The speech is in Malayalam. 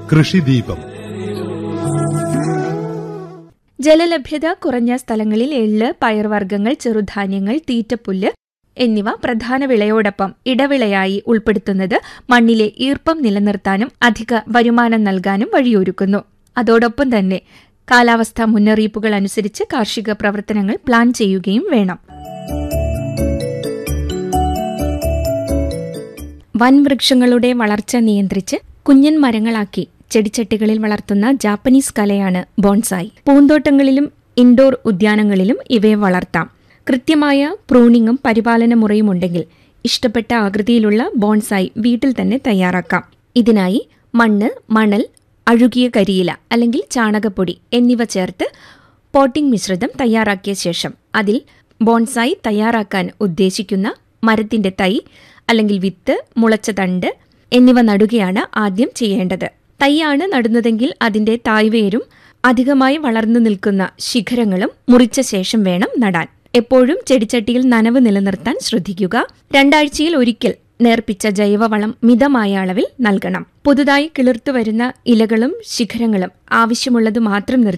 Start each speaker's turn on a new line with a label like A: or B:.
A: കൃഷിദീപം
B: ജലലഭ്യത കുറഞ്ഞ സ്ഥലങ്ങളിൽ എള്ള് പയർവർഗ്ഗങ്ങൾ ചെറുധാന്യങ്ങൾ തീറ്റപ്പുല്ല് എന്നിവ പ്രധാന വിളയോടൊപ്പം ഇടവിളയായി ഉൾപ്പെടുത്തുന്നത് മണ്ണിലെ ഈർപ്പം നിലനിർത്താനും അധിക വരുമാനം നൽകാനും വഴിയൊരുക്കുന്നു അതോടൊപ്പം തന്നെ കാലാവസ്ഥാ മുന്നറിയിപ്പുകൾ അനുസരിച്ച് കാർഷിക പ്രവർത്തനങ്ങൾ പ്ലാൻ ചെയ്യുകയും വേണം വൻവൃക്ഷങ്ങളുടെ വളർച്ച നിയന്ത്രിച്ച് കുഞ്ഞൻ മരങ്ങളാക്കി ചെടിച്ചട്ടികളിൽ വളർത്തുന്ന ജാപ്പനീസ് കലയാണ് ബോൺസായി പൂന്തോട്ടങ്ങളിലും ഇൻഡോർ ഉദ്യാനങ്ങളിലും ഇവയെ വളർത്താം കൃത്യമായ പ്രൂണിങ്ങും പരിപാലന മുറയും ഉണ്ടെങ്കിൽ ഇഷ്ടപ്പെട്ട ആകൃതിയിലുള്ള ബോൺസായി വീട്ടിൽ തന്നെ തയ്യാറാക്കാം ഇതിനായി മണ്ണ് മണൽ അഴുകിയ കരിയില അല്ലെങ്കിൽ ചാണകപ്പൊടി എന്നിവ ചേർത്ത് പോട്ടിംഗ് മിശ്രിതം തയ്യാറാക്കിയ ശേഷം അതിൽ ബോൺസായി തയ്യാറാക്കാൻ ഉദ്ദേശിക്കുന്ന മരത്തിന്റെ തൈ അല്ലെങ്കിൽ വിത്ത് മുളച്ച തണ്ട് എന്നിവ നടുകയാണ് ആദ്യം ചെയ്യേണ്ടത് തൈയാണ് നടുന്നതെങ്കിൽ അതിന്റെ തായ്വേരും അധികമായി വളർന്നു നിൽക്കുന്ന ശിഖരങ്ങളും മുറിച്ച ശേഷം വേണം നടാൻ എപ്പോഴും ചെടിച്ചട്ടിയിൽ നനവ് നിലനിർത്താൻ ശ്രദ്ധിക്കുക രണ്ടാഴ്ചയിൽ ഒരിക്കൽ നേർപ്പിച്ച ജൈവവളം മിതമായ അളവിൽ നൽകണം പുതുതായി കിളിർത്തു വരുന്ന ഇലകളും ശിഖരങ്ങളും ആവശ്യമുള്ളത് മാത്രം നിർത്തി